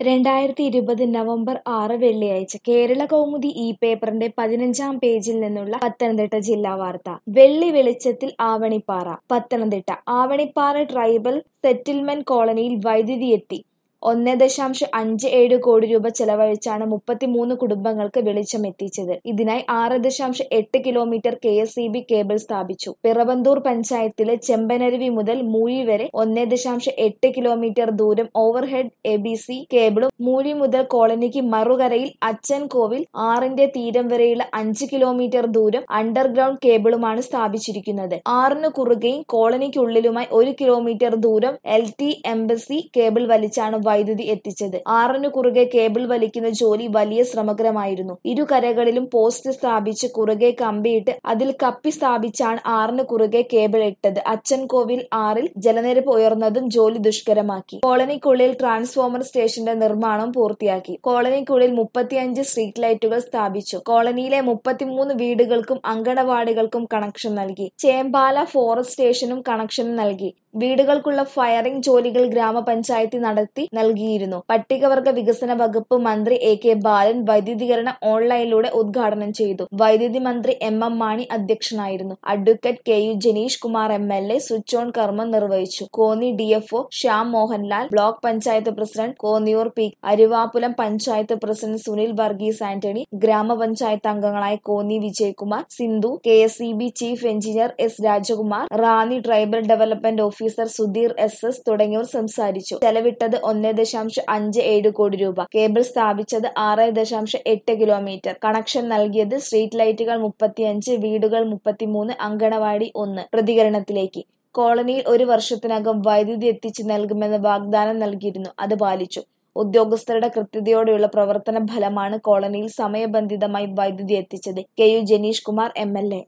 രണ്ടായിരത്തി ഇരുപത് നവംബർ ആറ് വെള്ളിയാഴ്ച കേരള കൗമുദി ഈ പേപ്പറിന്റെ പതിനഞ്ചാം പേജിൽ നിന്നുള്ള പത്തനംതിട്ട ജില്ലാ വാർത്ത വെള്ളി വെളിച്ചത്തിൽ ആവണിപ്പാറ പത്തനംതിട്ട ആവണിപ്പാറ ട്രൈബൽ സെറ്റിൽമെന്റ് കോളനിയിൽ വൈദ്യുതി എത്തി ഒന്ന് ദശാംശം അഞ്ച് ഏഴ് കോടി രൂപ ചെലവഴിച്ചാണ് മുപ്പത്തിമൂന്ന് കുടുംബങ്ങൾക്ക് വെളിച്ചം എത്തിച്ചത് ഇതിനായി ആറ് ദശാംശം എട്ട് kilometre K S E B cable സ്ഥാപിച്ചു പിറവന്തൂർ പഞ്ചായത്തിലെ ചെമ്പനരുവി മുതൽ മൂഴി വരെ ഒന്ന് ദശാംശം എട്ട് കിലോമീറ്റർ ദൂരം ഓവർഹെഡ് എ ബി സി കേബിളും മൂഴി മുതൽ കോളനിക്ക് മറുകരയിൽ അച്ചൻ കോവിൽ ആറിന്റെ തീരം വരെയുള്ള അഞ്ച് കിലോമീറ്റർ ദൂരം അണ്ടർഗ്രൗണ്ട് കേബിളുമാണ് സ്ഥാപിച്ചിരിക്കുന്നത് ആറിന് കുറുകെയും കോളനിക്കുള്ളിലുമായി ഒരു കിലോമീറ്റർ ദൂരം എൽ ടി എംബസി കേബിൾ വലിച്ചാണ് വൈദ്യുതി എത്തിച്ചത് ആറിന് കുറുകെ കേബിൾ വലിക്കുന്ന ജോലി വലിയ ശ്രമകരമായിരുന്നു ഇരു കരകളിലും പോസ്റ്റ് സ്ഥാപിച്ച് കുറുകെ കമ്പിയിട്ട് അതിൽ കപ്പി സ്ഥാപിച്ചാണ് ആറിന് കുറുകെ കേബിൾ ഇട്ടത് അച്ചൻകോവിൽ ആറിൽ ജലനിരപ്പ് ഉയർന്നതും ജോലി ദുഷ്കരമാക്കി കോളനിക്കുള്ളിൽ ട്രാൻസ്ഫോമർ സ്റ്റേഷന്റെ നിർമ്മാണം പൂർത്തിയാക്കി കോളനിക്കുള്ളിൽ മുപ്പത്തിയഞ്ച് സ്ട്രീറ്റ് ലൈറ്റുകൾ സ്ഥാപിച്ചു കോളനിയിലെ മുപ്പത്തിമൂന്ന് വീടുകൾക്കും അങ്കണവാടികൾക്കും കണക്ഷൻ നൽകി ചേമ്പാല ഫോറസ്റ്റ് സ്റ്റേഷനും കണക്ഷൻ നൽകി വീടുകൾക്കുള്ള ഫയറിംഗ് ജോലികൾ ഗ്രാമപഞ്ചായത്ത് നടത്തി നൽകിയിരുന്നു പട്ടികവർഗ വികസന വകുപ്പ് മന്ത്രി എ കെ ബാലൻ വൈദ്യുതീകരണം ഓൺലൈനിലൂടെ ഉദ്ഘാടനം ചെയ്തു വൈദ്യുതി മന്ത്രി എം എം മാണി അധ്യക്ഷനായിരുന്നു advocate K U Janeesh Kumar M L A switch on കർമ്മം നിർവഹിച്ചു Konni D F O Shyam Mohanlal block panchayat president Konniyoor P Aruvappulam panchayat president Sunil Varghese Antony ഗ്രാമപഞ്ചായത്ത് അംഗങ്ങളായ Konni Vijayakumar Sindhu K S E B chief engineer S Rajakumar Ranni tribal development officer Sudheer S S തുടങ്ങിയവർ സംസാരിച്ചു ചെലവിട്ടത് ഒന്ന് ദശാംശം അഞ്ച് ഏഴ് കോടി രൂപ കേബിൾ സ്ഥാപിച്ചത് ആറ് ദശാംശം എട്ട് കിലോമീറ്റർ കണക്ഷൻ നൽകിയത് സ്ട്രീറ്റ് ലൈറ്റുകൾ മുപ്പത്തിയഞ്ച് വീടുകൾ മുപ്പത്തിമൂന്ന് അങ്കണവാടി ഒന്ന് പ്രതികരണത്തിലേക്ക് കോളനിയിൽ ഒരു വർഷത്തിനകം വൈദ്യുതി എത്തിച്ചു നൽകുമെന്ന് വാഗ്ദാനം നൽകിയിരുന്നു അത് പാലിച്ചു ഉദ്യോഗസ്ഥരുടെ കൃത്യതയോടെയുള്ള പ്രവർത്തന ഫലമാണ് കോളനിയിൽ സമയബന്ധിതമായി വൈദ്യുതി എത്തിച്ചത് K U Janeesh Kumar M L A